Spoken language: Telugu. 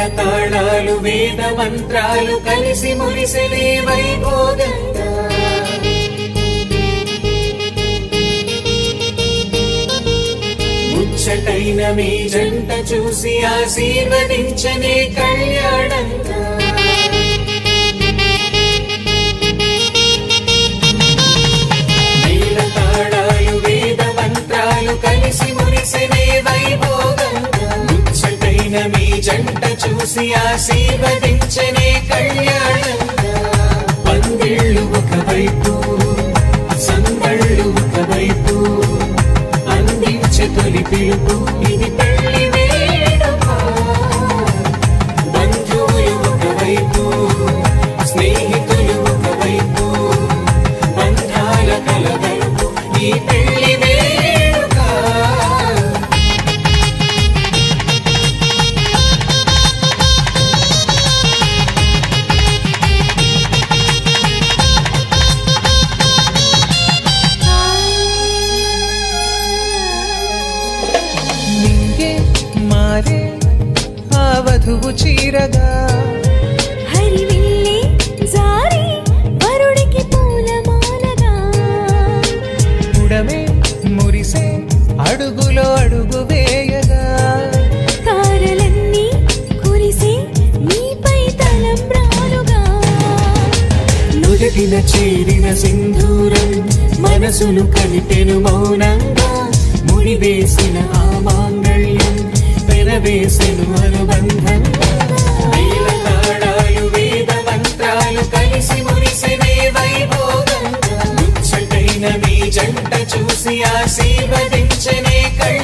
తాళాలు వేద మంత్రాలు కలిసి మురిసెలే వైభోగంగా ముచ్చటైన మీ జంట చూసి ఆశీర్వదించనే కళ్యాణంగా మేళ తాళాలు వేద మంత్రాలు కలిసి మురిసెనే వైభోగంగా ముచ్చటైన మీ జంట చూసి ఆశీర్వదించనే కళ్యాణంగా పందిళ్ళు ఒకవైపు సందళ్ళు ఒకవైపు అందించే తొలి పిలుపు ఇది పెళ్లి వేడుక బంధువులు ఒకవైపు స్నేహితులు ఒకవైపు బంధాల కలగలుపు ఈ పెళ్లి వేడుక నింగే మారే ఆ వధువు చీరగా హరివిల్లి జారి వరుడికి పూలమాలగా ఉడమే మురిసే అడుగులో అడుగు వేయగా తారలన్నీ కురిసి నీపై తలంబ్రాలుగా నుదిటిన చేరిన సింధూరం మనసును కలిపెను మౌనంగా ముడివేసిన ఆ మాంగళ్యం పెనవేసెను అనుబంధం వేల తాళాలు వేద మంత్రాలు కలిసి మురిసెనే వైభోగంగా ముచ్చటైన మీ జంట చూసి ఆశీర్వదించనే కళ్యాణంగా